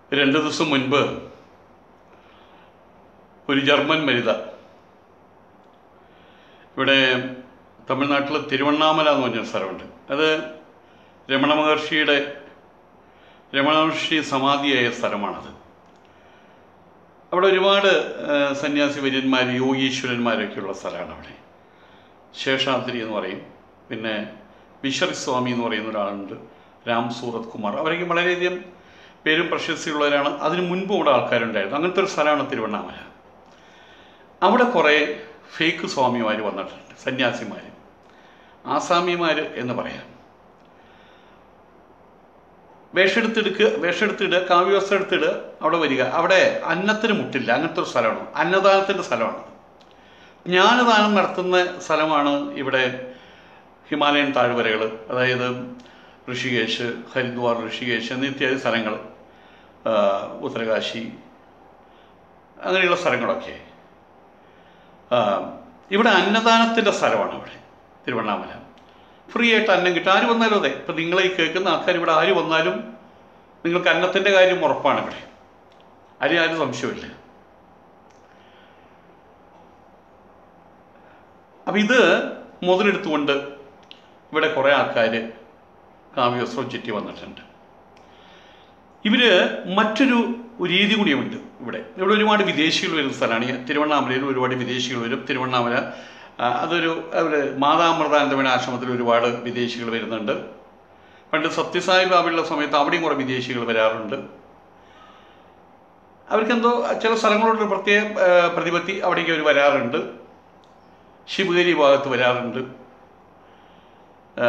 രണ്ട് ദിവസം മുൻപ് ഒരു ജർമ്മൻ മരിത ഇവിടെ തമിഴ്നാട്ടിൽ തിരുവണ്ണാമല എന്ന് പറഞ്ഞൊരു സ്ഥലമുണ്ട് അത് രമണ മഹർഷിയുടെ രമണ മഹർഷി സമാധിയായ സ്ഥലമാണത് അവിടെ ഒരുപാട് ആ, സന്യാസി വര്യന്മാർ യോഗീശ്വരന്മാരൊക്കെയുള്ള സ്ഥലമാണ് അവിടെ ശേഷാദ്രി എന്ന് പറയും പിന്നെ വിശ്വറി സ്വാമി എന്ന് പറയുന്ന ഒരാളുണ്ട് രാം സൂറത് കുമാർ അവരൊക്കെ വളരെയധികം പേരും പ്രശസ്തിയുള്ളവരാണ് അതിന് മുൻപ് ഇവിടെ ആൾക്കാരുണ്ടായിരുന്നു അങ്ങനത്തെ ഒരു സ്ഥലമാണ് തിരുവണ്ണാമല അവിടെ കുറേ ഫേക്ക് സ്വാമിമാർ വന്നിട്ടുണ്ട് സന്യാസിമാർ ആസാമിമാർ എന്ന് പറയാം വേഷെടുത്തെടുക്കുക വേഷെടുത്തിടുക കാവ്യവസ്ത്രം എടുത്തിടുക അവിടെ വരിക അവിടെ അന്നത്തിന് മുട്ടില്ല അങ്ങനത്തെ ഒരു സ്ഥലമാണ് അന്നദാനത്തിൻ്റെ സ്ഥലമാണ് ജ്ഞാനദാനം നടത്തുന്ന സ്ഥലമാണ് ഇവിടെ ഹിമാലയൻ താഴ്വരകൾ അതായത് ഋഷികേശ് ഹരിദ്വാർ ഋഷികേശ് എന്നീ ഇത്യാദി സ്ഥലങ്ങൾ ആ, ഉത്തരകാശി അങ്ങനെയുള്ള സ്ഥലങ്ങളൊക്കെ ആ, ഇവിടെ അന്നദാനത്തിൻ്റെ സ്ഥലമാണ് ഇവിടെ തിരുവണ്ണാമല ഫ്രീ ആയിട്ട് അന്നം കിട്ടും ആര് വന്നാലും അതെ ഇപ്പം നിങ്ങളെ ഈ കേൾക്കുന്ന ആൾക്കാർ ഇവിടെ ആര് വന്നാലും നിങ്ങൾക്ക് അന്നത്തിൻ്റെ കാര്യം ഉറപ്പാണ് ഇവിടെ അതിൽ ആരും സംശയമില്ല അപ്പം ഇത് മുതലെടുത്തുകൊണ്ട് ഇവിടെ കുറേ ആൾക്കാർ കാവ്യവസ്ത്രം ചുറ്റി വന്നിട്ടുണ്ട് ഇവർ മറ്റൊരു രീതി കൂടിയുമുണ്ട് ഇവിടെ ഇവിടെ ഒരുപാട് വിദേശികൾ വരുന്ന സ്ഥലമാണ് ഈ തിരുവണ്ണാമലയിൽ ഒരുപാട് വിദേശികൾ വരും തിരുവണ്ണാമല ആ, അതൊരു ഒരു മാതാമൃതാനന്ദമണി ആശ്രമത്തിൽ ഒരുപാട് വിദേശികൾ വരുന്നുണ്ട് പണ്ട് സത്യസായി ബാബയുള്ള സമയത്ത് അവിടെയും കുറേ വിദേശികൾ വരാറുണ്ട് അവർക്കെന്തോ ചില സ്ഥലങ്ങളോടൊരു പ്രത്യേക ആ, പ്രതിപത്തി അവിടേക്ക് അവർ വരാറുണ്ട് ശിവഗിരി ഭാഗത്ത് വരാറുണ്ട് ആ,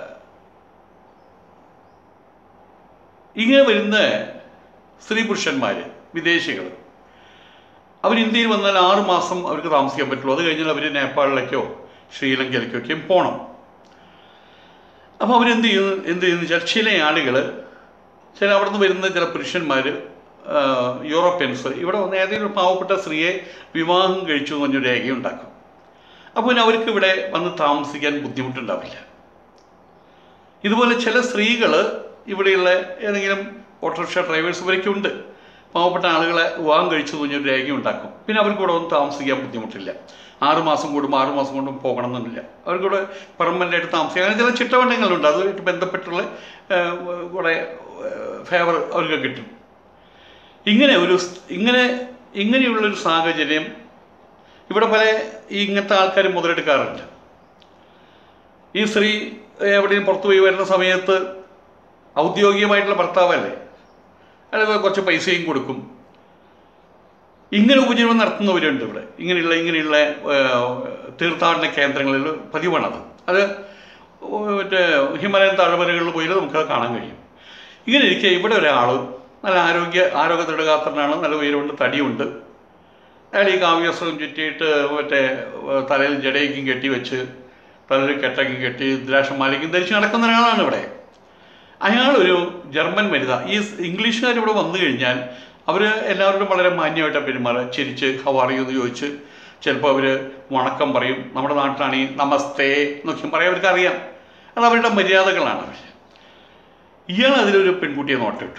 ഇങ്ങനെ വരുന്ന സ്ത്രീ പുരുഷന്മാർ വിദേശികൾ അവർ ഇന്ത്യയിൽ വന്നാൽ ആറ് മാസം അവർക്ക് താമസിക്കാൻ പറ്റുള്ളൂ അത് കഴിഞ്ഞാൽ അവർ നേപ്പാളിലേക്കോ ശ്രീലങ്കയിലേക്കോ ഒക്കെയും പോകണം അപ്പോൾ അവരെന്ത് ചെയ്യുന്നു എന്ത് ചെയ്യുന്നു വെച്ചാൽ ചില ആളുകൾ ചില അവിടെ നിന്ന് വരുന്ന ചില പുരുഷന്മാർ യൂറോപ്യൻസ് ഇവിടെ വന്ന് ഏതെങ്കിലും ഒരു പാവപ്പെട്ട സ്ത്രീയെ വിവാഹം കഴിച്ചു എന്ന് പറഞ്ഞൊരു രേഖയുണ്ടാക്കും അപ്പോൾ പിന്നെ അവർക്ക് ഇവിടെ വന്ന് താമസിക്കാൻ ബുദ്ധിമുട്ടുണ്ടാവില്ല ഇതുപോലെ ചില സ്ത്രീകൾ ഇവിടെയുള്ള ഏതെങ്കിലും ഓട്ടോറിക്ഷ ഡ്രൈവേഴ്സ് ഇവരൊക്കെ ഉണ്ട് പാവപ്പെട്ട ആളുകളെ വിവാഹം കഴിച്ചു പറഞ്ഞൊരു രേഖ ഉണ്ടാക്കും പിന്നെ അവർക്ക് ഇവിടെ വന്ന് താമസിക്കാൻ ബുദ്ധിമുട്ടില്ല ആറ് മാസം കൂടുമ്പോൾ ആറ് മാസം കൊണ്ടും പോകണം എന്നില്ല അവർക്കിവിടെ പെർമനൻ്റ് ആയിട്ട് താമസിക്കാൻ അങ്ങനെ ചില ചിട്ടവണ്ടങ്ങളുണ്ട് അതുമായിട്ട് ബന്ധപ്പെട്ടുള്ള ഏഹ്, കുറേ ഫേവർ അവർക്ക് കിട്ടും ഇങ്ങനെ ഒരു സ്- ഇങ്ങനെ ഇങ്ങനെയുള്ളൊരു സാഹചര്യം ഇവിടെ പല ഈ ഇങ്ങനത്തെ ആൾക്കാർ മുതലെടുക്കാറുണ്ട് ഈ സ്ത്രീ എവിടെയും പുറത്തു പോയി വരുന്ന സമയത്ത് ഔദ്യോഗികമായിട്ടുള്ള ഭർത്താവല്ലേ അയാൾ കുറച്ച് പൈസയും കൊടുക്കും ഇങ്ങനെ ഉപജീവനം നടത്തുന്നവരുണ്ട് ഇവിടെ ഇങ്ങനെയുള്ള ഇങ്ങനെയുള്ള ഏഹ്, തീർത്ഥാടന കേന്ദ്രങ്ങളിൽ പതിവാണത് അത് മറ്റേ ഹിമാലയൻ താഴ്വരകളിൽ പോയാൽ നമുക്കത് കാണാൻ കഴിയും ഇങ്ങനെ ഇരിക്കെ ഇവിടെ ഒരാൾ നല്ല ആരോഗ്യ ആരോഗ്യ ദൃഢഗാത്രനാണ് നല്ല ഉയരമുണ്ട് തടിയുണ്ട് അയാൾ ഈ കാവ്യവസ്ത്രം ചുറ്റിയിട്ട് മറ്റേ ഏഹ്, തലയിൽ ജടയ്ക്കും കെട്ടി വെച്ച് തലയിൽ കെട്ടയ്ക്കും കെട്ടി ദ്രാക്ഷമാലയ്ക്കും ധരിച്ച് നടക്കുന്ന ഒരാളാണ് ഇവിടെ അയാളൊരു ജർമ്മൻ വനിത ഈ ഇംഗ്ലീഷുകാർ ഇവിടെ വന്നു കഴിഞ്ഞാൽ അവർ എല്ലാവരോടും വളരെ മാന്യമായിട്ടാണ് പെരുമാറുക ചിരിച്ച് ഹവാറിയോ എന്ന് ചോദിച്ച് ചിലപ്പോൾ അവർ വണക്കം പറയും നമ്മുടെ നാട്ടിലാണെങ്കിൽ നമസ്തേ എന്നൊക്കെ പറയാൻ അവർക്ക് അറിയാം അത് അവരുടെ മര്യാദകളാണ് അവർ ഇയാൾ അതിലൊരു പെൺകുട്ടിയെ നോട്ടിട്ടു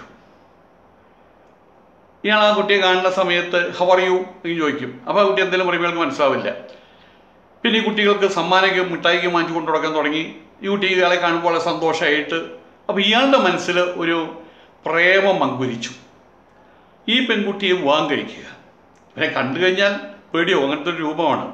ഇയാൾ ആ കുട്ടിയെ കാണുന്ന സമയത്ത് ഹവർ യു എന്ന് ചോദിക്കും അപ്പോൾ ആ കുട്ടി എന്തെങ്കിലും പറയുമ്പോൾ ഇയാൾക്ക് മനസ്സിലാവില്ല പിന്നെ ഈ കുട്ടികൾക്ക് സമ്മാനമൊക്കെ മിഠായിക്ക് വാങ്ങിച്ചു കൊണ്ടു കൊടുക്കാൻ തുടങ്ങി ഈ കുട്ടി ഇയാളെ കാണുമ്പോൾ വളരെ സന്തോഷമായിട്ട് അപ്പോൾ ഇയാളുടെ മനസ്സിൽ ഒരു പ്രേമം അങ്കുരിച്ചു ഈ പെൺകുട്ടിയെ വിവാഹം കഴിക്കുക ഇവരെ കണ്ടു കഴിഞ്ഞാൽ പേടിയോ അങ്ങനത്തെ ഒരു രൂപമാണ്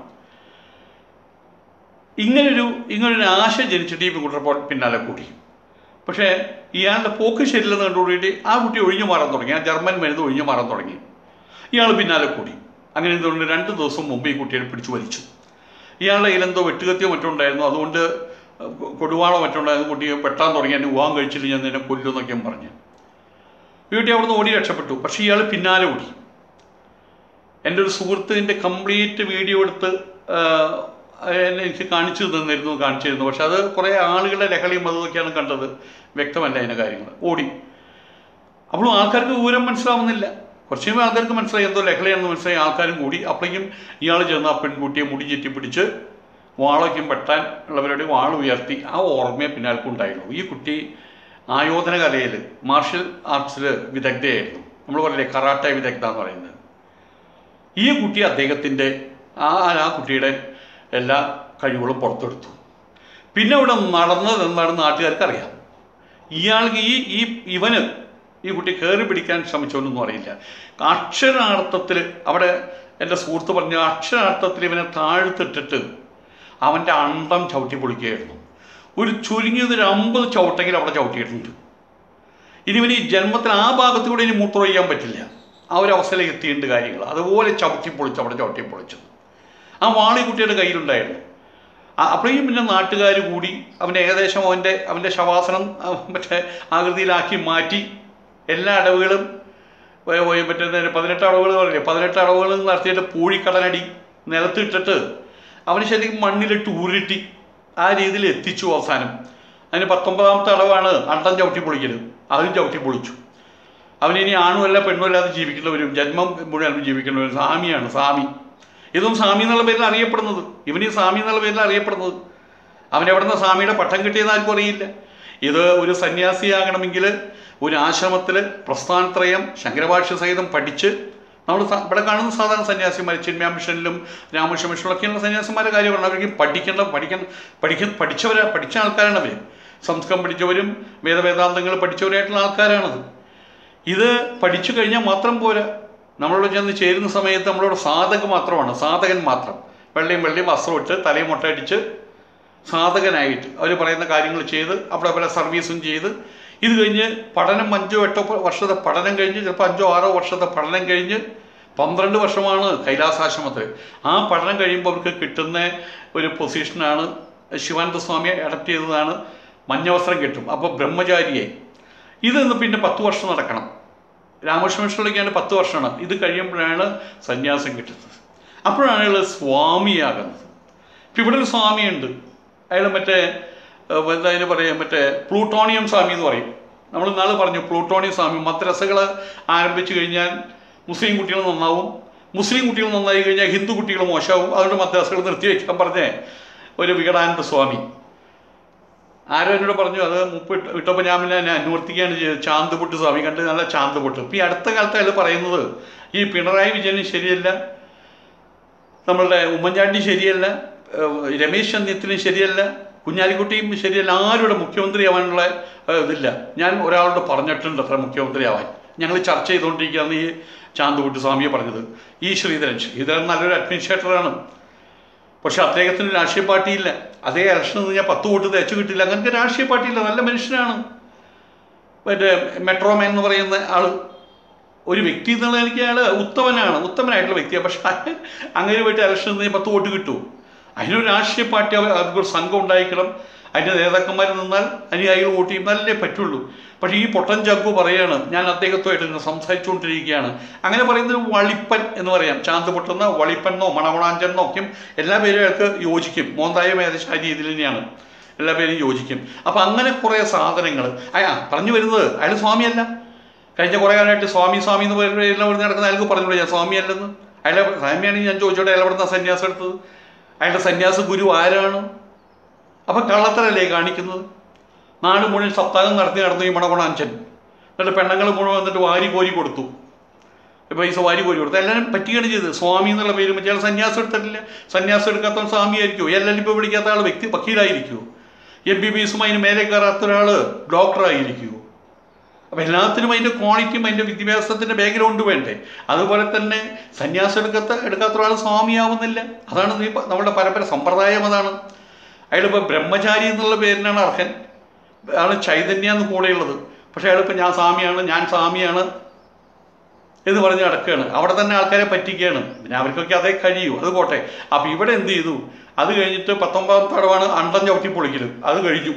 ഇങ്ങനൊരു ഇങ്ങനൊരു ആശ ജനിച്ചിട്ട് ഈ പെൺകുട്ടിയുടെ പിന്നാലെ കൂടി പക്ഷേ ഇയാളുടെ പോക്ക് ശരിയില്ലെന്ന് കണ്ടുകൂടിയിട്ട് ആ കുട്ടി ഒഴിഞ്ഞു മാറാൻ തുടങ്ങി ആ ജർമ്മൻ മരുന്ന് ഒഴിഞ്ഞു മാറാൻ തുടങ്ങി ഇയാൾ പിന്നാലെ കൂടി അങ്ങനെ ഇതുകൊണ്ട് രണ്ട് ദിവസം മുമ്പ് ഈ കുട്ടിയെ പിടിച്ചു വലിച്ചു ഇയാളുടെ കയ്യിലെന്തോ വെട്ടുകത്തിയോ മറ്റോ ഉണ്ടായിരുന്നു അതുകൊണ്ട് കൊടുവാളോ മറ്റോ ഉണ്ടായിരുന്നു കുട്ടിയെ വെട്ടാൻ തുടങ്ങി എന്നെ വിവാഹം കഴിച്ചില്ല ഞാൻ നിന്നെ കൊല്ലുമെന്നൊക്കെ പറഞ്ഞു ഈ കുട്ടി അവിടുന്ന് ഓടി രക്ഷപ്പെട്ടു പക്ഷേ ഇയാൾ പിന്നാലെ ഓടി എൻ്റെ ഒരു സുഹൃത്തിൻ്റെ കംപ്ലീറ്റ് വീഡിയോ എടുത്ത് ആ, എന്നെ എനിക്ക് കാണിച്ചു തന്നിരുന്നു കാണിച്ചിരുന്നു പക്ഷെ അത് കുറേ ആളുകളുടെ ലഹളിയും അതൊക്കെയാണ് കണ്ടത് വ്യക്തമല്ല അതിൻ്റെ കാര്യങ്ങൾ ഓടി അപ്പോഴും ആൾക്കാർക്ക് വിവരം മനസ്സിലാവുന്നില്ല കുറച്ച് കഴിയുമ്പോൾ ആൾക്കാർക്ക് മനസ്സിലായി എന്തോ ലഹളയാണെന്ന് മനസ്സിലായി ആൾക്കാരും കൂടി അപ്പോഴേക്കും ഇയാൾ ചെന്ന് ആ പെൺകുട്ടിയെ മുടി ചുറ്റി പിടിച്ച് വാളൊക്കെയും വെട്ടാൻ ഉള്ളവരുടെ വാൾ ഉയർത്തി ആ ഓർമ്മയെ പിന്നാൽക്കും ഉണ്ടായുള്ളൂ ഈ കുട്ടി ആയോധന കലയിൽ മാർഷൽ ആർട്സിൽ വിദഗ്ധയായിരുന്നു നമ്മൾ പറയില്ലേ കറാട്ടെ വിദഗ്ധ എന്ന് പറയുന്നത് ഈ കുട്ടി അദ്ദേഹത്തിൻ്റെ ആ ആ കുട്ടിയുടെ എല്ലാ കഴിവുകളും പുറത്തെടുത്തു പിന്നെ ഇവിടെ നടന്നത് എന്താണെന്ന് നാട്ടുകാർക്ക് അറിയാം ഇയാൾക്ക് ഈ ഈ ഇവന് ഈ കുട്ടി കയറി പിടിക്കാൻ ശ്രമിച്ചോന്നൊന്നും അറിയില്ല അക്ഷരാർത്ഥത്തിൽ അവിടെ എൻ്റെ സുഹൃത്ത് പറഞ്ഞ അക്ഷരാർത്ഥത്തിൽ ഇവനെ താഴ്ത്തിട്ടിട്ട് അവൻ്റെ അണ്ടം ചവിട്ടി പൊളിക്കുകയായിരുന്നു ഒരു ചുരുങ്ങിയത് ഒരു അമ്പത് ചവിട്ടെങ്കിലും അവിടെ ചവിട്ടിയിട്ടുണ്ട് ഇനി ഇവന് ഈ ജന്മത്തിൽ ആ ഭാഗത്തുകൂടെ ഇനി മൂത്രമൊഴിക്കാൻ പറ്റില്ല ആ ഒരു അവസ്ഥയിലേക്ക് എത്തിയിട്ടുണ്ട് കാര്യങ്ങൾ അതുപോലെ ചവിട്ടി പൊളിച്ച് അവിടെ ചവിട്ടി പൊളിച്ചത് ആ വാളി കുട്ടിയുടെ കയ്യിലുണ്ടായിരുന്നു ആ- അപ്പോഴേക്കും പിന്നെ നാട്ടുകാർ കൂടി അവൻ ഏകദേശം അവൻ്റെ അവൻ്റെ ശവാസനം ആ, മറ്റേ ആകൃതിയിലാക്കി മാറ്റി എല്ലാ അടവുകളും വ- വ- മറ്റേ നേരെ പതിനെട്ട് അടവുകൾ പറയില്ലേ പതിനെട്ട് അടവുകൾ നടത്തിയിട്ട് പൂഴിക്കടനടി നിലത്തിട്ടിട്ട് അവന് ശരിക്കും മണ്ണിലിട്ട് ഉരുട്ടി ആ രീതിയിൽ എത്തിച്ചു അവസാനം അതിന് പത്തൊമ്പതാമത്തെ അടവാണ് അണ്ടം ചവിട്ടി പൊളിക്കൽ അതും ചവിട്ടി പൊളിച്ചു അവനിനി ആണുമല്ല പെണ്ണുമല്ലാതെ ജീവിക്കേണ്ടവരും ജന്മം മുഴുവൻ ജീവിക്കേണ്ടവരും സ്വാമിയാണ് സ്വാമി ഇതും സ്വാമി എന്നുള്ള പേരിൽ അറിയപ്പെടുന്നത് ഇവന് ഈ സ്വാമി എന്നുള്ള പേരിൽ അറിയപ്പെടുന്നത് അവൻ എവിടുന്ന് സ്വാമിയുടെ പട്ടം കിട്ടിയെന്ന് ആർക്കും അറിയില്ല ഇത് ഒരു സന്യാസിയാകണമെങ്കിൽ ഒരു ആശ്രമത്തിൽ പ്രസ്ഥാനത്രയം ശങ്കരഭാഷ്യ സഹിതം പഠിച്ച് നമ്മൾ സ- ഇവിടെ കാണുന്ന സാധാരണ സന്യാസിമാർ ചിന്മയ മിഷനിലും രാമകൃഷ്ണ മിഷനിലൊക്കെയുള്ള സന്യാസിമാരുടെ കാര്യമാണ് അവർക്ക് പഠിക്കേണ്ട പഠിക്കാൻ പഠിക്ക പഠിച്ചവരാ പഠിച്ച ആൾക്കാരാണ് അവർ സംസ്കൃതം പഠിച്ചവരും വേദവേദാന്തങ്ങൾ പഠിച്ചവരായിട്ടുള്ള ആൾക്കാരാണത് ഇത് പഠിച്ചു കഴിഞ്ഞാൽ മാത്രം പോരാ നമ്മളോട് ചെന്ന് ചേരുന്ന സമയത്ത് നമ്മളോട് സാധക മാത്രമാണ് സാധകൻ മാത്രം വെള്ളയും വെള്ളയും വസ്ത്രം ഇട്ട് തലയും മുട്ടയടിച്ച് സാധകനായിട്ട് അവർ പറയുന്ന കാര്യങ്ങൾ ചെയ്ത് അവിടെ പല സർവീസും ചെയ്ത് ഇത് കഴിഞ്ഞ് പഠനം അഞ്ചോ എട്ടോ പ- വർഷത്തെ പഠനം കഴിഞ്ഞ് ചിലപ്പോൾ അഞ്ചോ ആറോ വർഷത്തെ പഠനം കഴിഞ്ഞ് പന്ത്രണ്ട് വർഷമാണ് കൈലാസാശ്രമത്തിൽ ആ പഠനം കഴിയുമ്പോൾ അവർക്ക് കിട്ടുന്ന ഒരു പൊസിഷനാണ് ശിവാനന്ദ സ്വാമിയെ അഡപ്റ്റ് ചെയ്തതാണ് മഞ്ഞവസ്ത്രം കിട്ടും അപ്പോൾ ബ്രഹ്മചാരിയെ ഇതൊന്ന് പിന്നെ പത്ത് വർഷം നടക്കണം രാമകൃഷ്ണ മിഷനിലേക്കാണ് പത്ത് വർഷമാണ് ഇത് കഴിയുമ്പോഴാണ് സന്യാസം കിട്ടുന്നത് അപ്പോഴാണ് അയാൾ സ്വാമിയാകുന്നത് ഇപ്പം ഇവിടെ ഒരു സ്വാമിയുണ്ട് അയാൾ മറ്റേ ഏഹ്, എന്താ അതിന് പറയാം മറ്റേ പ്ലൂട്ടോണിയം സ്വാമി എന്ന് പറയും നമ്മൾ ഇന്നാൾ പറഞ്ഞു പ്ലൂട്ടോണിയം സ്വാമി മദ്രസകൾ ആരംഭിച്ചു കഴിഞ്ഞാൽ മുസ്ലിം കുട്ടികൾ നന്നാവും മുസ്ലിം കുട്ടികൾ നന്നായി കഴിഞ്ഞാൽ ഹിന്ദു കുട്ടികൾ മോശമാവും അതുകൊണ്ട് മദ്രസകൾ നിർത്തിവെക്കാൻ പറഞ്ഞേ ഒരു വികടാനന്ദ സ്വാമി ആരോ എന്നോട് പറഞ്ഞു അത് മുപ്പ് ഇട്ട് ഇട്ടപ്പോൾ ഞാൻ പിന്നെ എന്നെ അനുവർത്തിക്കുകയാണ് ചെയ്തത് ചാന്ത് പൊട്ട് സ്വാമി കണ്ട് നല്ല ചാന്ത് പൊട്ട് ഇപ്പം ഈ അടുത്ത കാലത്ത് അയാൾ പറയുന്നത് ഈ പിണറായി വിജയനും ശരിയല്ല നമ്മളുടെ ഉമ്മൻചാണ്ടി ശരിയല്ല ഏഹ് രമേശ് ചെന്നിത്തലും ശരിയല്ല കുഞ്ഞാലിക്കുട്ടിയും ശരിയല്ല ആരുടെ മുഖ്യമന്ത്രി ആവാനുള്ള ഏഹ്, ഇതില്ല ഞാൻ ഒരാളോട് പറഞ്ഞിട്ടുണ്ട് അത്ര മുഖ്യമന്ത്രി ആവാൻ ഞങ്ങൾ ചർച്ച ചെയ്തുകൊണ്ടിരിക്കുകയാണ് ഈ ചാന്തുകുട്ടി സ്വാമിയെ പറഞ്ഞത് ഈ ശ്രീധരൻ ശ്രീധരൻ നല്ലൊരു അഡ്മിനിസ്ട്രേറ്ററാണ് പക്ഷെ അദ്ദേഹത്തിന് രാഷ്ട്രീയ പാർട്ടിയില്ല അതേ ഇലക്ഷൻ നിന്ന് ഞാൻ പത്ത് വോട്ട് തേച്ചു കിട്ടില്ല അങ്ങനത്തെ രാഷ്ട്രീയ പാർട്ടിയില്ല നല്ല മനുഷ്യനാണ് മറ്റേ മെട്രോമാൻ എന്ന് പറയുന്ന ആള് ഒരു വ്യക്തി എന്നുള്ള എനിക്ക് അയാൾ ഉത്തമനാണ് ഉത്തമനായിട്ടുള്ള വ്യക്തിയാണ് പക്ഷെ അയ- അങ്ങനെ പോയിട്ട് ഇലക്ഷൻ നിന്ന് പത്ത് വോട്ട് കിട്ടൂ അതിനൊരു രാഷ്ട്രീയ പാർട്ടി അവർ അവർക്കൊരു സംഘം ഉണ്ടായിരിക്കണം അതിൻ്റെ നേതാക്കന്മാർ നിന്നാൽ അനുയായികൾ വോട്ട് ചെയ്യുന്നല്ലേ പറ്റുള്ളൂ പക്ഷേ ഈ പൊട്ടൻ ചക്കു പറയാണ് ഞാൻ അദ്ദേഹത്തുമായിട്ട് ഇങ്ങനെ സംസാരിച്ചുകൊണ്ടിരിക്കുകയാണ് അങ്ങനെ പറയുന്നത് ഒരു വളിപ്പൻ എന്ന് പറയാം ചാന്ത് പൊട്ടുന്ന വളിപ്പനെന്നോ മണവണാഞ്ചെന്നോ ഒക്കെയും എല്ലാ പേരും അയാൾക്ക് യോജിക്കും മോന്തായം ഏകദേശം ആ രീതിയിൽ തന്നെയാണ് എല്ലാ പേരും യോജിക്കും അപ്പം അങ്ങനെ കുറേ സാധനങ്ങൾ അയാ പറഞ്ഞു വരുന്നത് അയാൾ സ്വാമിയല്ല കഴിഞ്ഞ കുറേ കാലമായിട്ട് സ്വാമി സ്വാമി എന്ന് പറയുന്ന എല്ലാം ഇവിടെ നടക്കുന്ന അയാൾക്ക് പറഞ്ഞോളൂ ഞാൻ സ്വാമിയല്ലെന്ന് അയാളെ സ്വാമിയാണെങ്കിൽ ഞാൻ ചോദിച്ചോട്ടെ അയാൾ എവിടെ നിന്നാണ് സന്യാസം എടുത്തത് അയാളുടെ സന്യാസ ഗുരു ആരാണ് അപ്പം കള്ളത്തരല്ലേ കാണിക്കുന്നത് നാട് മുഴുവൻ സപ്താഹം നടത്തി നടന്നു ഈ മണകുണാഞ്ചൻ എന്നിട്ട് പെണ്ണുങ്ങൾ മുഴുവൻ വന്നിട്ട് വാരി കോരി കൊടുത്തു പൈസ വാരി കോരി കൊടുത്തു എല്ലാവരും പറ്റുകയാണ് ചെയ്തത് സ്വാമി എന്നുള്ള പേര് വെച്ച് അയാൾ സന്യാസം എടുത്തിട്ടില്ല സന്യാസം എടുക്കാത്തവൻ സ്വാമി ആയിരിക്കുമോ എൽ എൽ ഇപ്പോൾ വിളിക്കാത്ത ആൾ വ്യക്തി വക്കീലായിരിക്കുമോ എം ബി ബി എസും അതിന് മേലെ കയറാത്ത ഒരാൾ ഡോക്ടറായിരിക്കുമോ അപ്പം എല്ലാത്തിനും അതിൻ്റെ ക്വാളിറ്റിയും അതിൻ്റെ വിദ്യാഭ്യാസത്തിൻ്റെ ബാക്ക്ഗ്രൗണ്ട് വേണ്ടേ അതുപോലെ തന്നെ സന്യാസം എടുക്കാത്ത എടുക്കാത്ത ഒരാൾ സ്വാമിയാവുന്നില്ല അതാണ് ഈ പ- നമ്മുടെ പരമ്പര സമ്പ്രദായം അതാണ് അയാളിപ്പോൾ ബ്രഹ്മചാരി എന്നുള്ള പേരിനാണ് അർഹൻ ആണ് ചൈതന്യ എന്ന് കൂടെയുള്ളത് പക്ഷേ അയാളിപ്പോൾ ഞാൻ സ്വാമിയാണ് ഞാൻ സ്വാമിയാണ് എന്ന് പറഞ്ഞ് നടക്കുകയാണ് അവിടെ തന്നെ ആൾക്കാരെ പറ്റിക്കുകയാണ് പിന്നെ അവർക്കൊക്കെ അതേ കഴിയൂ അത് പോട്ടെ അപ്പം ഇവിടെ എന്ത് ചെയ്തു അത് കഴിഞ്ഞിട്ട് പത്തൊമ്പതാമത്തെ അടവാണ് അണ്ടം ചവിട്ടി പൊളിക്കലും അത് കഴിഞ്ഞു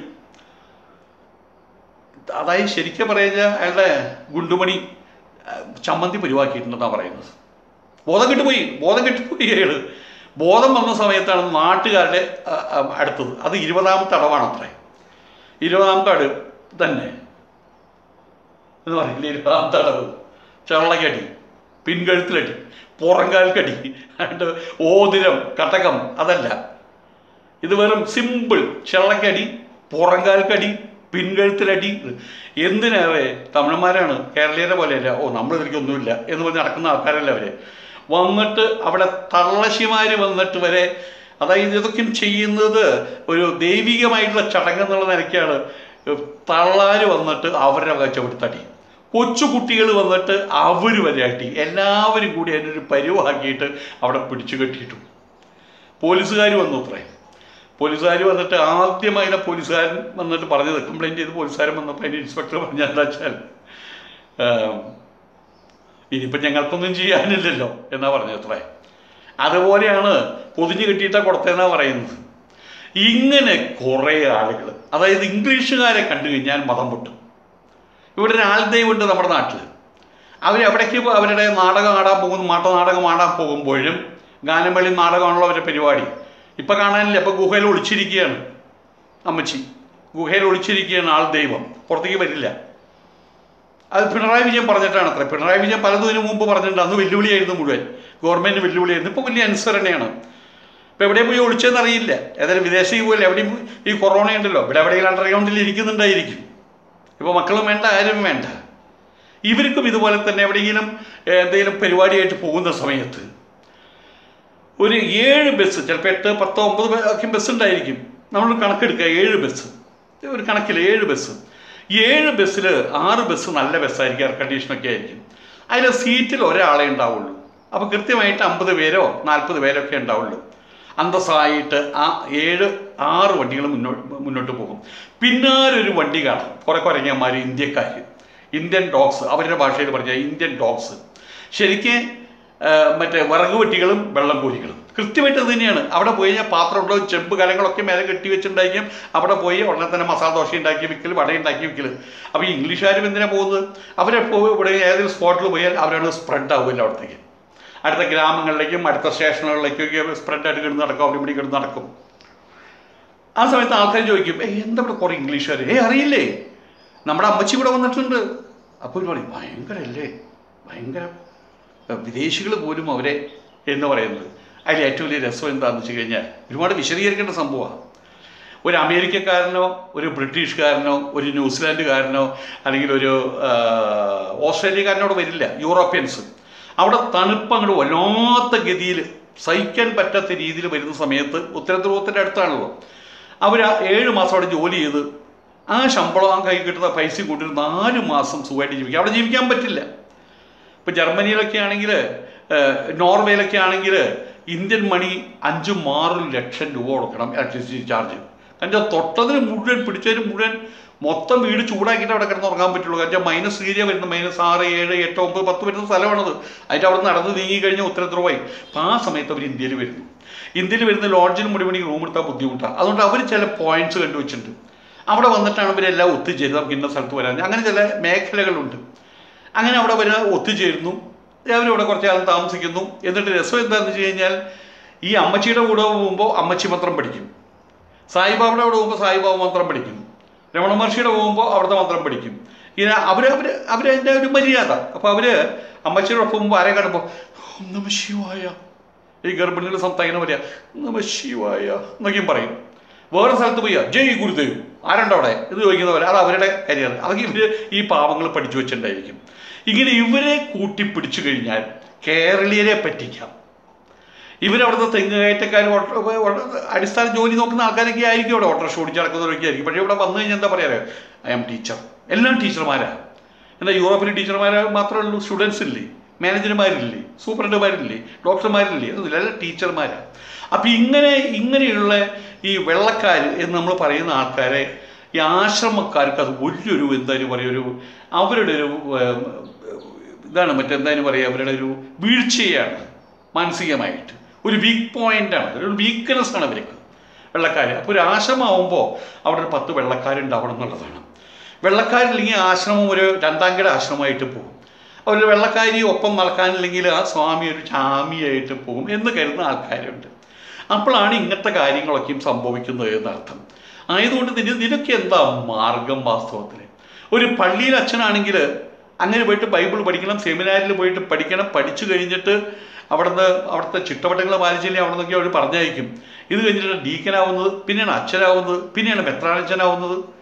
അതായത് ശരിക്കും പറയുക അയാളുടെ ഗുണ്ടുമണി ആ, ചമ്മന്തി പരിവാക്കിയിട്ടുണ്ടെന്നാണ് പറയുന്നത് ബോധം കിട്ടുപോയി ബോധം കിട്ടുപോയി അയാള് ബോധം വന്ന സമയത്താണ് നാട്ടുകാരുടെ ആ, ആ, അടുത്തത് അത് ഇരുപതാമത്തെ അടവാണ് അത്രേ ഇരുപതാമത്തെ അടവ് തന്നെ എന്ന് പറയില്ല ഇരുപതാമത്തെ അടവ് ചള്ളക്കടി പിൻകഴുത്തിലടി പുറങ്കാൽക്കടി അണ്ട് ഓതിരം കട്ടകം അതല്ല ഇത് വെറും സിമ്പിൾ ചെള്ളക്കടി പുറങ്കാൽക്കടി പിൻകഴുത്തിലടി എന്തിനേറെ തമിഴന്മാരാണ് കേരളീയരെ പോലെയല്ല ഓ നമ്മൾ ഇതിലേക്കൊന്നുമില്ല എന്ന് പറഞ്ഞ് നടക്കുന്ന ആൾക്കാരല്ല അവര് വന്നിട്ട് അവിടെ തള്ളശിമാർ വന്നിട്ട് വരെ അതായത് ഇതൊക്കെയും ചെയ്യുന്നത് ഒരു ദൈവികമായിട്ടുള്ള ചടങ്ങെന്നുള്ള നിലയ്ക്കാണ് തള്ളാര് വന്നിട്ട് അവരുടെ കച്ചവടത്തടി കൊച്ചു കുട്ടികൾ വന്നിട്ട് അവർ വരെ അടി എല്ലാവരും കൂടി അതിനൊരു പരുവാക്കിയിട്ട് അവിടെ പിടിച്ചു കെട്ടിയിട്ടു പോലീസുകാർ വന്നു അത്രേ പോലീസുകാർ വന്നിട്ട് ആദ്യമായി അതിനെ പോലീസുകാരൻ വന്നിട്ട് പറഞ്ഞത് കംപ്ലൈൻറ്റ് ചെയ്ത് പോലീസുകാരൻ വന്നപ്പോൾ അതിൻ്റെ ഇൻസ്പെക്ടർ പറഞ്ഞ എന്താ വെച്ചാൽ ആം, ഇനിയിപ്പം ഞങ്ങൾക്കൊന്നും ചെയ്യാനില്ലല്ലോ എന്നാ പറഞ്ഞത് അത്രേ അതുപോലെയാണ് പൊതിഞ്ഞു കിട്ടിയിട്ടാ കൊടുത്തതെന്നാ പറയുന്നത് ഇങ്ങനെ കുറേ ആളുകൾ അതായത് ഇംഗ്ലീഷുകാരെ കണ്ടു കഴിഞ്ഞാൽ മതം പൊട്ടും ഇവിടെ ഒരു ആൾദൈവമുണ്ട് നമ്മുടെ നാട്ടിൽ അവരെവിടേക്ക് പോ- അവരുടെ നാടകം ആടാൻ പോകുന്നു മാട്ട നാടകം ആടാൻ പോകുമ്പോഴും ഗാനമേളി നാടകമാണല്ലോ അവരുടെ പരിപാടി ഇപ്പം കാണാനില്ല ഇപ്പം ഗുഹയിൽ ഒളിച്ചിരിക്കുകയാണ് അമ്മച്ചി ഗുഹയിൽ ഒളിച്ചിരിക്കുകയാണ് ആൾ ദൈവം പുറത്തേക്ക് വരില്ല അത് പിണറായി വിജയൻ പറഞ്ഞിട്ടാണ് അത്ര പിണറായി വിജയൻ പലതും ഇതിനു മുമ്പ് പറഞ്ഞിട്ടുണ്ട് അന്ന് വെല്ലുവിളിയായിരുന്നു മുഴുവൻ ഗവൺമെൻറ് വെല്ലുവിളിയായിരുന്നു ഇപ്പോൾ വലിയ അനുസരണയാണ് ഇപ്പോൾ എവിടെ പോയി ഒളിച്ചതെന്ന് അറിയില്ല ഏതായാലും വിദേശത്തേക്ക് പോയില്ല എവിടെയും പോയി ഈ കൊറോണ ഉണ്ടല്ലോ ഇവിടെ എവിടെയെങ്കിലും അണ്ടർഗ്രൗണ്ടിൽ ഇരിക്കുന്നുണ്ടായിരിക്കും ഇപ്പോൾ മക്കളും വേണ്ട ആരും വേണ്ട ഇവർക്കും ഇതുപോലെ തന്നെ എവിടെയെങ്കിലും ഏഹ്, എന്തെങ്കിലും പരിപാടിയായിട്ട് പോകുന്ന സമയത്ത് ഒരു ഏഴ് ബസ് ചിലപ്പോൾ എട്ട് പത്തോ ഒമ്പത് ബ- ഒക്കെ ബസ് ഉണ്ടായിരിക്കും നമ്മൾ കണക്കെടുക്കുക ഏഴ് ബസ് ഒരു കണക്കിൽ ഏഴ് ബസ് ഏഴ് ബസ്സിൽ ആറ് ബസ് നല്ല ബസ്സായിരിക്കും എയർ കണ്ടീഷനൊക്കെ ആയിരിക്കും അതിൽ സീറ്റിൽ ഒരാളെ ഉണ്ടാവുള്ളൂ അപ്പോൾ കൃത്യമായിട്ട് അമ്പത് പേരോ നാൽപ്പത് പേരോ ഒക്കെ ഉണ്ടാവുള്ളൂ അന്തസ്സായിട്ട് ആ ഏഴ് ആറ് വണ്ടികൾ മുന്നോട്ട് മുന്നോട്ട് പോകും പിന്നാലെ ഒരു വണ്ടി കാണും കുറെ കുരങ്ങന്മാർ ഇന്ത്യക്കാർ ഇന്ത്യൻ ഡോഗ്സ് അവരുടെ ഭാഷയിൽ പറഞ്ഞാൽ ഇന്ത്യൻ ഡോഗ്സ് ശരിക്ക് ആ, മറ്റേ വിറക് വെട്ടികളും വെള്ളം കോരികളും കൃത്യമായിട്ട് അത് തന്നെയാണ് അവിടെ പോയി കഴിഞ്ഞാൽ പാത്രമുണ്ടോ ചെമ്പ് കലങ്ങളൊക്കെ മേലെ കെട്ടി വെച്ചിട്ടുണ്ടായിരിക്കും അവിടെ പോയി ഉടനെ തന്നെ മസാല ദോശ ഉണ്ടാക്കി വിൽക്കൽ വട ഉണ്ടാക്കി വിൽക്കൽ അപ്പോൾ ഈ ഇംഗ്ലീഷുകാരും എന്തിനാണ് പോകുന്നത് അവരെ പോയി ഇവിടെ ഏതെങ്കിലും സ്പോട്ടിൽ പോയാൽ അവരാണ് സ്പ്രെഡ് ആവുമല്ലോ അവിടത്തേക്ക് അടുത്ത ഗ്രാമങ്ങളിലേക്കും അടുത്ത സ്റ്റേഷനുകളിലേക്കൊക്കെ സ്പ്രെഡായിട്ട് കിടന്ന് നടക്കും അവിടെ ഇവിടെ കിടന്ന് നടക്കും ആ സമയത്ത് ആൾക്കാർ ചോദിക്കും ഏയ് എന്താ ഇവിടെ കുറേ ഇംഗ്ലീഷുകാർ ഏയ് അറിയില്ലേ നമ്മുടെ അമ്മച്ചി ഇവിടെ വന്നിട്ടുണ്ട് അപ്പോൾ ഇവര് പറയും ഭയങ്കരല്ലേ ഭയങ്കര വിദേശികൾ പോലും അവരെ എന്ന് പറയുന്നത് അതിൽ ഏറ്റവും വലിയ രസം എന്താണെന്ന് വെച്ച് കഴിഞ്ഞാൽ ഒരുപാട് വിശദീകരിക്കേണ്ട സംഭവമാണ് ഒരു അമേരിക്കക്കാരനോ ഒരു ബ്രിട്ടീഷുകാരനോ ഒരു ന്യൂസിലാൻഡുകാരനോ അല്ലെങ്കിൽ ഒരു ആ, ഓസ്ട്രേലിയക്കാരനോട് വരില്ല യൂറോപ്യൻസ് അവിടെ തണുപ്പ് അങ്ങോട്ട് വല്ലാത്ത ഗതിയിൽ സഹിക്കാൻ പറ്റാത്ത രീതിയിൽ വരുന്ന സമയത്ത് ഉത്തരധ്രുവത്തിൻ്റെ അടുത്താണല്ലോ അവർ ആ ഏഴ് മാസം അവിടെ ജോലി ചെയ്ത് ആ ശമ്പളം ആ കൈ കിട്ടുന്ന പൈസ കൂട്ടി നാല് മാസം സുഖമായിട്ട് ജീവിക്കാം അവിടെ ജീവിക്കാൻ പറ്റില്ല ഇപ്പം ജർമ്മനിയിലൊക്കെ ആണെങ്കിൽ നോർവേയിലൊക്കെ ആണെങ്കിൽ ഇന്ത്യൻ മണി അഞ്ചും ആറും ലക്ഷം രൂപ കൊടുക്കണം ഇലക്ട്രിസിറ്റി ചാർജ് കാരണം തൊട്ടതിന് മുഴുവൻ പിടിച്ചതിന് മുഴുവൻ മൊത്തം വീട് ചൂടാക്കിയിട്ട് അവിടെ കിടന്ന് ഉറങ്ങാൻ പറ്റുള്ളൂ കാരണം മൈനസ് ഏരിയ വരുന്ന മൈനസ് ആറ് ഏഴ് എട്ട് ഒമ്പത് പത്ത് വരുന്ന സ്ഥലമാണത് അതിൻ്റെ അവിടെ നടന്ന് നീങ്ങി കഴിഞ്ഞാൽ ഉത്തരധ്രുവായി അപ്പം ആ സമയത്ത് അവർ ഇന്ത്യയിൽ വരുന്നു ഇന്ത്യയിൽ വരുന്ന ലോഡ്ജിന് മുടി മണി റൂം എടുത്താൽ ബുദ്ധിമുട്ടാണ് അതുകൊണ്ട് അവർ ചില പോയിന്റ്സ് കണ്ടുവച്ചിട്ടുണ്ട് അവിടെ വന്നിട്ടാണ് ഇവരെല്ലാം ഒത്തുചേരുന്നത് നമുക്ക് ഇന്ന സ്ഥലത്ത് വരാൻ അങ്ങനെ ചില മേഖലകളുണ്ട് അങ്ങനെ അവിടെ വരെ ഒത്തുചേരുന്നു അവരിവിടെ കുറച്ച് കാലം താമസിക്കുന്നു എന്നിട്ട് രസം എന്താണെന്ന് വെച്ച് കഴിഞ്ഞാൽ ഈ അമ്മച്ചിയുടെ കൂടെ പോകുമ്പോൾ അമ്മച്ചി മന്ത്രം പഠിക്കും സായിബാബയുടെ കൂടെ പോകുമ്പോൾ സായിബാബ മന്ത്രം പഠിക്കും രമണ മഹർഷിയുടെ പോകുമ്പോൾ അവിടുത്തെ മന്ത്രം പഠിക്കും ഇങ്ങനെ അവർ അവർ അവരതിൻ്റെ ഒരു മര്യാദ അപ്പോൾ അവർ അമ്മച്ചിയുടെ ഒപ്പം പോകുമ്പോൾ ആരെ കാണുമ്പോൾ ഓം നമ ശിവായ ഈ ഗർഭിണികൾ സംസാരിക്കുന്ന പറയാ നമ ശിവായ എന്നൊക്കെയും പറയും വേറെ സ്ഥലത്ത് പോയി ജയ് ഗുരുദേവ് ആരുണ്ടോ അവിടെ ഇത് ചോദിക്കുന്ന പോലെ അത് അവരുടെ കാര്യമാണ് അതൊക്കെ ഇവര് ഈ പാവങ്ങൾ പഠിച്ചു വെച്ചിട്ടുണ്ടായിരിക്കും ഇങ്ങനെ ഇവരെ കൂട്ടിപ്പിടിച്ചു കഴിഞ്ഞാൽ കേരളീയരെ പറ്റിക്കാം ഇവരവിടുത്തെ തെങ്ങ് കയറ്റക്കാർ അടിസ്ഥാന ജോലി നോക്കുന്ന ആൾക്കാരൊക്കെ ആയിരിക്കും അവിടെ ഓട്ടോറിക്ഷ ഓടിച്ച് നടക്കുന്നവരൊക്കെ ആയിരിക്കും പക്ഷേ ഇവിടെ വന്നു കഴിഞ്ഞാൽ എന്താ പറയാറ് ഐ ആം ടീച്ചർ എല്ലാം ടീച്ചർമാരാണ് എന്താ യൂറോപ്പിലെ ടീച്ചർമാർ മാത്രമേ ഉള്ളൂ സ്റ്റുഡൻസ് ഇല്ലേ മാനേജർമാരില്ലേ സൂപ്രണ്ടുമാരില്ലേ ഡോക്ടർമാരില്ലേ അതൊന്നുമില്ല എല്ലാം ടീച്ചർമാരാണ് അപ്പം ഇങ്ങനെ ഇങ്ങനെയുള്ള ഈ വെള്ളക്കാർ എന്ന് നമ്മൾ പറയുന്ന ആൾക്കാരെ ഈ ആശ്രമക്കാർക്ക് അത് വലിയൊരു എന്തായാലും പറയുക ഒരു അവരുടെ ഒരു ഏം, ഇതാണ് മറ്റെന്തായാലും പറയുക അവരുടെ ഒരു വീഴ്ചയാണ് മാനസികമായിട്ട് ഒരു വീക്ക് പോയിന്റാണ് ഒരു വീക്ക്നെസ് ആണ് അവർക്ക് വെള്ളക്കാർ അപ്പോൾ ഒരു ആശ്രമമാകുമ്പോൾ അവിടെ ഒരു പത്ത് വെള്ളക്കാരുണ്ടാവണം എന്നുള്ളതാണ് വെള്ളക്കാരില്ലെങ്കിൽ ആശ്രമം ഒരു രണ്ടാം കിട ആശ്രമമായിട്ട് പോകും ഒരു വെള്ളക്കാരി ഒപ്പം നടക്കാനില്ലെങ്കിൽ ആ സ്വാമി ഒരു ചാമിയായിട്ട് പോകും എന്ന് കരുതുന്ന ആൾക്കാരുണ്ട് അപ്പോഴാണ് ഇങ്ങനത്തെ കാര്യങ്ങളൊക്കെയും സംഭവിക്കുന്നത് എന്നർത്ഥം ആയതുകൊണ്ട് നിന നിനക്ക് എന്താ മാർഗം വാസ്തവത്തിൽ ഒരു പള്ളിയിൽ അച്ഛനാണെങ്കിൽ അങ്ങനെ പോയിട്ട് ബൈബിൾ പഠിക്കണം സെമിനാരിൽ പോയിട്ട് പഠിക്കണം പഠിച്ചു കഴിഞ്ഞിട്ട് അവിടുന്ന് അവിടുത്തെ ചിട്ടവട്ടങ്ങൾ പാലിച്ചില്ലേ അവിടെ നിന്നൊക്കെ അവർ പറഞ്ഞയക്കും ഇത് കഴിഞ്ഞിട്ട് ഡീക്കനാവുന്നത് പിന്നെയാണ് അച്ഛനാവുന്നത് പിന്നെയാണ് മെത്രാനച്ഛനാവുന്നത്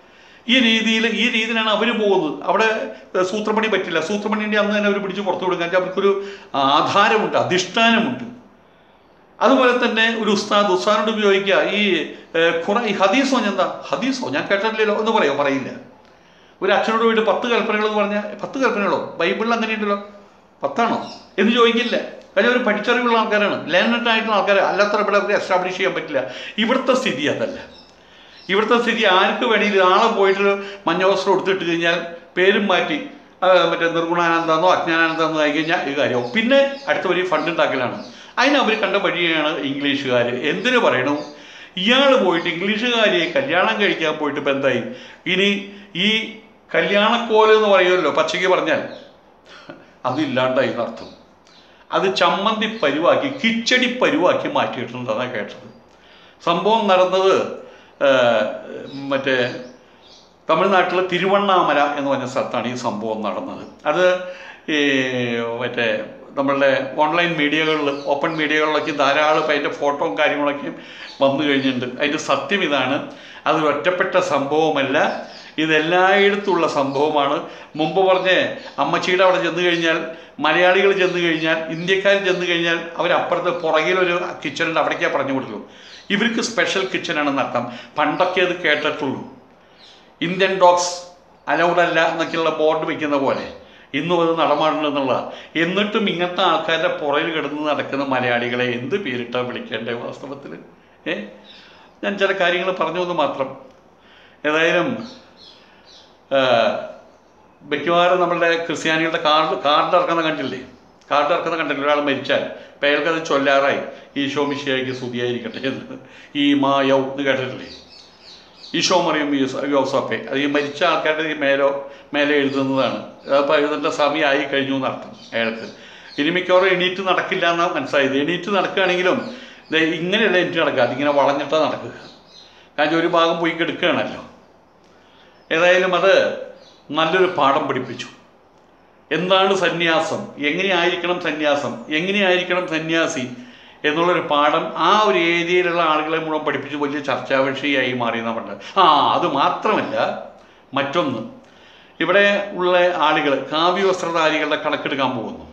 ഈ രീതിയിൽ ഈ രീതിയിലാണ് അവർ പോകുന്നത് അവിടെ ഏഹ്, സൂത്രപ്പണി പറ്റില്ല സൂത്രപ്പണിൻ്റെ അന്ന് തന്നെ അവർ പിടിച്ച് പുറത്തു കൊടുക്കാൻ വെച്ചാൽ അവർക്കൊരു ആധാരമുണ്ട് അധിഷ്ഠാനമുണ്ട് അതുപോലെ തന്നെ ഒരു ഉസ്താദ് ഉസ്താദിനോട് ഉപയോഗിക്കുക ഈ ഏഹ്, ഖുറ ഈ ഹദീസോ ഞാൻ എന്താ ഹദീസോ ഞാൻ കേട്ടിട്ടില്ലല്ലോ എന്ന് പറയോ പറയില്ല ഒരു അച്ഛനോട് പോയിട്ട് പത്ത് കൽപ്പനകൾ എന്ന് പറഞ്ഞാൽ പത്ത് കൽപ്പനകളോ ബൈബിളിൽ അങ്ങനെയുണ്ടല്ലോ പത്താണോ എന്ന് ചോദിക്കില്ല കാര്യം അവർ പഠിച്ചറിവുള്ള ആൾക്കാരാണ് ലേണഡ് ആയിട്ടുള്ള ആൾക്കാർ അല്ലാത്ത ഇവിടെ അവർക്ക് എസ്റ്റാബ്ലിഷ് ചെയ്യാൻ പറ്റില്ല ഇവിടുത്തെ സ്ഥിതി അതല്ല ഇവിടുത്തെ സ്ഥിതി ആർക്ക് വേണമെങ്കിലും ആളെ പോയിട്ട് മഞ്ഞവസ്ത്രം എടുത്തിട്ട് കഴിഞ്ഞാൽ പേരും മാറ്റി ആ, മറ്റേ നിർഗുണാനന്ദമെന്നോ അജ്ഞാനാനന്ദമെന്നോ ആയി കഴിഞ്ഞാൽ ഈ കാര്യവും പിന്നെ അടുത്ത വരി ഫണ്ട് ഉണ്ടാക്കലാണ് അതിന് അവർ കണ്ട വഴിയാണ് ഇംഗ്ലീഷുകാർ എന്തിനു പറയണു ഇയാൾ പോയിട്ട് ഇംഗ്ലീഷുകാരിയെ കല്യാണം കഴിക്കാൻ പോയിട്ട് ഇപ്പം എന്തായി ഇനി ഈ കല്യാണക്കോല് എന്ന് പറയുമല്ലോ പച്ചയ്ക്ക് പറഞ്ഞാൽ അതില്ലാണ്ടായി എന്നർത്ഥം അത് ചമ്മന്തി പരുവാക്കി കിച്ചടി പരുവാക്കി മാറ്റിയിട്ടുണ്ടെന്നാണ് കേട്ടത് സംഭവം നടന്നത് ആ, മറ്റേ തമിഴ്നാട്ടിലെ തിരുവണ്ണാമല എന്ന് പറഞ്ഞ സ്ഥലത്താണ് ഈ സംഭവം നടന്നത് അത് ഈ മറ്റേ നമ്മളുടെ ഓൺലൈൻ മീഡിയകളിൽ ഓപ്പൺ മീഡിയകളിലൊക്കെ ധാരാളം ഇപ്പം അതിൻ്റെ ഫോട്ടോയും കാര്യങ്ങളൊക്കെ വന്നു കഴിഞ്ഞിട്ടുണ്ട് അതിൻ്റെ സത്യം ഇതാണ് അത് ഒറ്റപ്പെട്ട സംഭവമല്ല ഇതെല്ലായിടത്തുള്ള സംഭവമാണ് മുമ്പ് പറഞ്ഞ് അമ്മച്ചിയുടെ അവിടെ ചെന്ന് കഴിഞ്ഞാൽ മലയാളികൾ ചെന്ന് കഴിഞ്ഞാൽ ഇന്ത്യക്കാർ ചെന്ന് കഴിഞ്ഞാൽ അവരപ്പുറത്ത് പുറകിലൊരു കിച്ചണുണ്ട് അവിടേക്കാണ് പറഞ്ഞു കൊടുക്കുള്ളൂ ഇവർക്ക് സ്പെഷ്യൽ കിച്ചണാണെന്ന് അർത്ഥം പണ്ടൊക്കെ അത് കേട്ടിട്ടുള്ളൂ ഇന്ത്യൻ ഡോഗ്സ് അലൗഡ് അല്ല എന്നൊക്കെയുള്ള ബോർഡ് വെക്കുന്ന പോലെ ഇന്നും അത് നടമാടുന്നുള്ളത് എന്നിട്ടും ഇങ്ങനത്തെ ആൾക്കാരുടെ പുറകിൽ കിടന്ന് നടക്കുന്ന മലയാളികളെ എന്ത് പേരിട്ടാണ് വിളിക്കേണ്ടത് വാസ്തവത്തിൽ ഏ ഞാൻ ചില കാര്യങ്ങൾ പറഞ്ഞു എന്ന് മാത്രം ഏതായാലും ആ, മിക്കവാറും നമ്മളുടെ ക്രിസ്ത്യാനികളുടെ കാർഡ് കാർഡ് ഇറക്കുന്ന കണ്ടില്ലേ കാർഡ് ഇറക്കുന്ന കണ്ടില്ലേ ഒരാൾ മരിച്ചാൽ അപ്പം അയാൾക്കത് ചൊല്ലാറായി ഈശോ മിശിയായിക്ക് സ്തുതിയായിരിക്കട്ടെ എന്ന് ഈ മായൗ എന്ന് കേട്ടിട്ടില്ലേ ഈശോ മറിയും യോസോപ്പെ അത് ഈ മരിച്ച ആൾക്കാരുടെ ഈ മേലോ മേലെ എഴുതുന്നതാണ് അപ്പോൾ എഴുതേണ്ട സമയമായി കഴിഞ്ഞു എന്നർത്ഥം അയാൾക്ക് ഇനി മിക്കവാറും എണീറ്റ് നടക്കില്ല എന്നാണ് മനസ്സിലായത് എണീറ്റ് നടക്കുകയാണെങ്കിലും ദേ ഇങ്ങനെയല്ല എണീറ്റ് നടക്കുക അതിങ്ങനെ വളഞ്ഞിട്ടാണ് നടക്കുക കാരണം ഒരു ഭാഗം പോയി കിടക്കുകയാണല്ലോ ഏതായാലും അത് നല്ലൊരു പാഠം പഠിപ്പിച്ചു എന്താണ് സന്യാസം എങ്ങനെയായിരിക്കണം സന്യാസം എങ്ങനെയായിരിക്കണം സന്യാസി എന്നുള്ളൊരു പാഠം ആ ഒരു ഏരിയയിലുള്ള ആളുകളെ മുഴുവൻ പഠിപ്പിച്ച് വലിയ ചർച്ചാ വിഷയമായി മാറി നമ്മുടെ ആ അത് മാത്രമല്ല മറ്റൊന്ന് ഇവിടെ ഉള്ള ആളുകൾ കാവ്യവസ്ത്രധാരികളുടെ കണക്കെടുക്കാൻ പോകുന്നു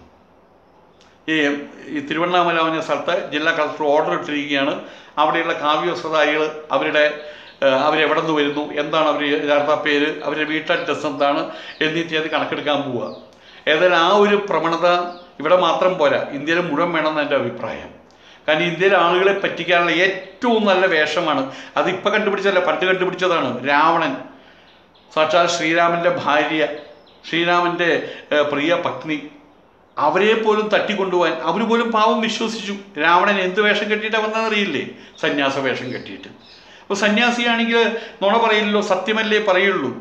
ഈ ഈ തിരുവണ്ണാമല പറഞ്ഞ സ്ഥലത്ത് ജില്ലാ കളക്ടർ ഓർഡർ ഇട്ടിരിക്കുകയാണ് അവിടെയുള്ള കാവ്യവസ്ത്രധാരികൾ അവരുടെ ഏഹ്, അവരെവിടെ നിന്ന് വരുന്നു എന്താണ് അവർ യഥാർത്ഥ പേര് അവരുടെ വീട്ട് അഡ്രസ് എന്താണ് എന്നിത്യാദി കണക്കെടുക്കാൻ പോവുക ഏതായാലും ആ ഒരു പ്രവണത ഇവിടെ മാത്രം പോരാ ഇന്ത്യയിൽ മുഴുവൻ വേണമെന്ന് എൻ്റെ അഭിപ്രായം കാരണം ഇന്ത്യയിലെ ആളുകളെ പറ്റിക്കാനുള്ള ഏറ്റവും നല്ല വേഷമാണ് അത് ഇപ്പം കണ്ടുപിടിച്ചതല്ല പണ്ട് കണ്ടുപിടിച്ചതാണ് രാവണൻ സാക്ഷാൽ ശ്രീരാമൻ്റെ ഭാര്യ ശ്രീരാമൻ്റെ ഏഹ്, പ്രിയ പത്നി അവരെ പോലും തട്ടിക്കൊണ്ടുപോകാൻ അവർ പോലും പാവം വിശ്വസിച്ചു രാവണൻ എന്ത് വേഷം കെട്ടിയിട്ടാണ് വന്നതെന്നറിയില്ലേ സന്യാസ വേഷം കെട്ടിയിട്ട് അപ്പോൾ സന്യാസിയാണെങ്കിൽ നുണ പറയില്ലല്ലോ സത്യമല്ലേ പറയുള്ളൂ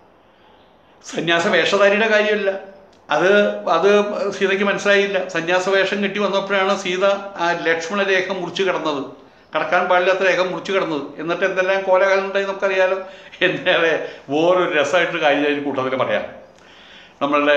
സന്യാസ വേഷധാരിയുടെ കാര്യമല്ല അത് അത് സീതയ്ക്ക് മനസ്സിലായില്ല സന്യാസ വേഷം കെട്ടി വന്നപ്പോഴാണ് സീത ആ ലക്ഷ്മണ രേഖ മുറിച്ച് കിടന്നത് കടക്കാൻ പാടില്ലാത്ത രേഖ മുറിച്ച് കിടന്നത് എന്നിട്ട് എന്തെല്ലാം കോലകാലം ഉണ്ടായി നമുക്കറിയാലോ എന്നേറെ വേറൊരു രസമായിട്ടൊരു കാര്യം ഈ കൂട്ടത്തിൽ പറയാം നമ്മളുടെ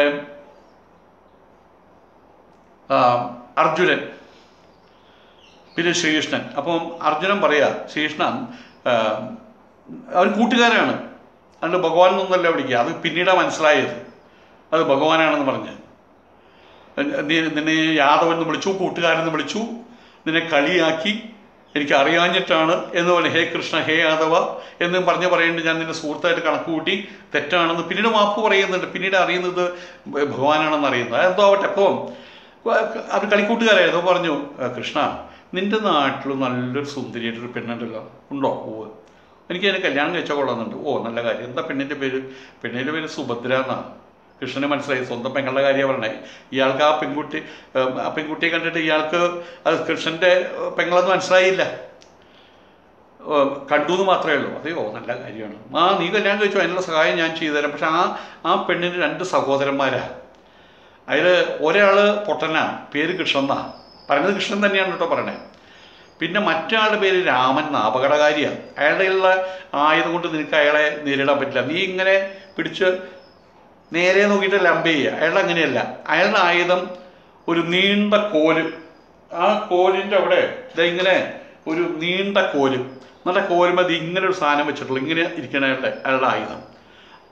ആ, അർജുനൻ പിന്നെ ശ്രീകൃഷ്ണൻ അപ്പം അർജുനൻ പറയാ ശ്രീകൃഷ്ണൻ ആ, അവൻ കൂട്ടുകാരാണ് അതുകൊണ്ട് ഭഗവാൻ എന്നൊന്നല്ല വിളിക്കുക അത് പിന്നീടാണ് മനസ്സിലായത് അത് ഭഗവാനാണെന്ന് പറഞ്ഞ് നീ നിന്നെ യാദവൻ എന്ന് വിളിച്ചു കൂട്ടുകാരെന്ന് വിളിച്ചു നിന്നെ കളിയാക്കി എനിക്ക് അറിയാഞ്ഞിട്ടാണ് എന്ന് പറഞ്ഞു ഹേ കൃഷ്ണ ഹേ യാദവ എന്നും പറഞ്ഞ് പറയുന്നുണ്ട് ഞാൻ നിന്റെ സുഹൃത്തായിട്ട് കണക്ക് കൂട്ടി തെറ്റാണെന്ന് പിന്നീട് മാപ്പ് പറയുന്നുണ്ട് പിന്നീട് അറിയുന്നത് ഭഗവാനാണെന്ന് അറിയുന്നത് എന്തോ ആവട്ടെ അപ്പോൾ അവർ കളിക്കൂട്ടുകാരായിരുന്നു പറഞ്ഞു "ആ, കൃഷ്ണ നിന്റെ നാട്ടിൽ നല്ലൊരു സുന്ദരിയായിട്ടൊരു പെണ്ണുണ്ടല്ലോ ഉണ്ടോ ഓ എനിക്ക് അതിനെ കല്യാണം കഴിച്ചാൽ കൊള്ളാമെന്നുണ്ട് ഓ നല്ല കാര്യം എന്താ പെണ്ണിൻ്റെ പേര് പെണ്ണിൻ്റെ പേര് സുഭദ്ര എന്നാണ് കൃഷ്ണന് മനസ്സിലായി സ്വന്തം പെങ്ങളുടെ കാര്യമാണ് പറഞ്ഞേ ഇയാൾക്ക് ആ പെൺകുട്ടി ഏം, ആ പെൺകുട്ടിയെ കണ്ടിട്ട് ഇയാൾക്ക് അത് കൃഷ്ണൻ്റെ ഏഹ്, പെങ്ങളെന്ന് മനസ്സിലായില്ല ഏഹ്, കണ്ടു എന്ന് മാത്രമേ ഉള്ളൂ അതെയോ നല്ല കാര്യമാണ് ആ നീ കല്യാണം കഴിച്ചു അതിനുള്ള സഹായം ഞാൻ ചെയ്തു തരാം പക്ഷെ ആ ആ പെണ്ണിന് രണ്ട് സഹോദരന്മാരാ അതിൽ ഒരാൾ പൊട്ടനാ പേര് കൃഷ്ണന്നാ പറയുന്നത് കൃഷ്ണൻ തന്നെയാണ് കേട്ടോ പറയണേ പിന്നെ മറ്റയാളുടെ പേര് രാമൻ എന്നാ അപകടകാരിയാണ് അയാളുടെ ഉള്ള ആയുധം കൊണ്ട് നിനക്ക് അയാളെ നേരിടാൻ പറ്റില്ല നീ ഇങ്ങനെ പിടിച്ച് നേരെ നോക്കിയിട്ട് ലംബ ചെയ്യുക അയാളുടെ അങ്ങനെയല്ല അയാളുടെ ആയുധം ഒരു നീണ്ട കോല് ആ കോലിൻ്റെ അവിടെ ഇതാ ഇങ്ങനെ ഒരു നീണ്ട കോല് എന്നിട്ട് കോലുമതി ഇങ്ങനെ ഒരു സാധനം വെച്ചിട്ടുള്ളൂ ഇങ്ങനെ ഇരിക്കണ അയാളുടെ അയാളുടെ ആയുധം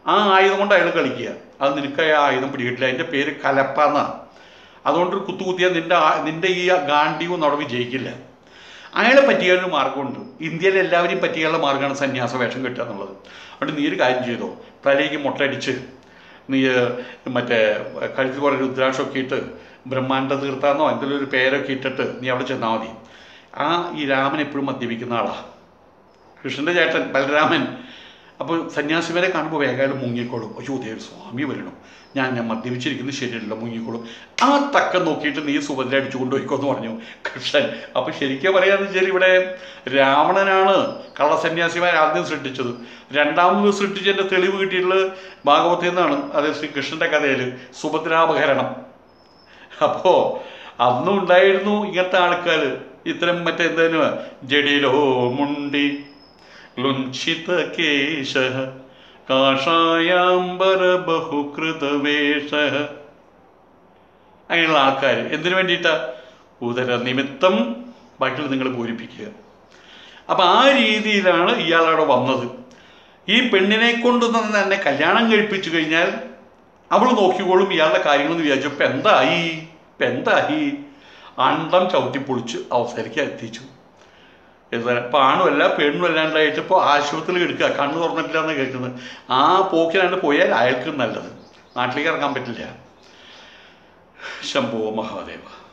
ആ ആയുധം കൊണ്ട് അയാൾ കളിക്കുക അത് നിനക്ക് ആ ആയുധം പിടികിട്ടില്ല അതിൻ്റെ പേര് കലപ്പ എന്നാണ് അതുകൊണ്ട് ഒരു കുത്തു കുത്തിയാൽ നിന്റെ ആ- നിന്റെ ഈ ഗാന്ധിയൊന്നും അവിടെ വിജയിക്കില്ല അയാളെ പറ്റിയാനൊരു മാർഗമുണ്ട് ഇന്ത്യയിലെ എല്ലാവരെയും പറ്റിയുള്ള മാർഗ്ഗമാണ് സന്യാസ വേഷം കെട്ടുക എന്നുള്ളത് അതുകൊണ്ട് നീ ഒരു കാര്യം ചെയ്തോ തലയ്ക്ക് മുട്ടടിച്ച് നീ ഏർ, മറ്റേ കഴുത്തിൽ കുറേ രുദ്രാക്ഷമൊക്കെ ഇട്ട് ബ്രഹ്മാണ്ഡ തീർത്ഥാന്നോ എന്തെങ്കിലും ഒരു പേരൊക്കെ ഇട്ടിട്ട് നീ അവിടെ ചെന്നാൽ മതി ആ ഈ രാമൻ എപ്പോഴും മദ്യപിക്കുന്ന ആളാ കൃഷ്ണൻ്റെ ചേട്ടൻ ബലരാമൻ അപ്പോൾ സന്യാസിമാരെ കാണുമ്പോൾ വേഗം അയാൾ മുങ്ങിക്കോളും അയ്യോ ദേവ സ്വാമി വരണം ഞാൻ ഞാൻ മദ്യപിച്ചിരിക്കുന്നത് ശരിയല്ല മുങ്ങിക്കോളും ആ തക്കം നോക്കിയിട്ട് നീ സുഭദ്ര അടിച്ചു കൊണ്ടുപോയിക്കോ എന്ന് പറഞ്ഞു കൃഷ്ണൻ അപ്പോൾ ശരിക്കും പറയാന്ന് വെച്ചാൽ ഇവിടെ രാവണനാണ് കള്ളസന്യാസിമാരെ ആദ്യം സൃഷ്ടിച്ചത് രണ്ടാമത് സൃഷ്ടിച്ചതിൻ്റെ തെളിവ് കിട്ടിയിട്ടുള്ളത് ഭാഗവത്തിൽ നിന്നാണ് അത് ശ്രീകൃഷ്ണൻ്റെ കഥയിൽ സുഭദ്രാപഹരണം അപ്പോൾ അന്നും ഉണ്ടായിരുന്നു ഇങ്ങനത്തെ ആൾക്കാർ ഇത്തരം മറ്റെന്തേനും ജഡിലോ മുണ്ടി ലുഞ്ചിത കേശ കാഷായാംബര ബഹുകൃതവേഷ അങ്ങനെയുള്ള ആൾക്കാർ എന്തിനു വേണ്ടിയിട്ടാ ഉദര നിമിത്തം ബാക്കിയുള്ള നിങ്ങൾ പൂരിപ്പിക്കുക അപ്പം ആ രീതിയിലാണ് ഇയാളവിടെ വന്നത് ഈ പെണ്ണിനെ കൊണ്ട് തന്നെ കല്യാണം കഴിപ്പിച്ചു കഴിഞ്ഞാൽ അവൾ നോക്കിക്കോളും ഇയാളുടെ കാര്യങ്ങളെന്ന് വിചാരിച്ചു ഇപ്പം എന്തായി ഇപ്പം എന്തായി അണ്ടം ചവിട്ടിപ്പൊളിച്ച് അവസരയ്ക്ക് എത്തിച്ചു എന്താ പാണുമല്ല പെണ്ണും അല്ലാണ്ടായിട്ട് ഇപ്പോൾ ആശുപത്രിയിൽ എടുക്കുക കണ്ണ് തുറന്നിട്ടില്ല എന്ന് കേൾക്കുന്നത് ആ പോക്കിലാണ്ട് പോയാൽ അയാൾക്ക് നല്ലത് നാട്ടിലേക്ക് ഇറങ്ങാൻ പറ്റില്ല ശംഭോ മഹാദേവ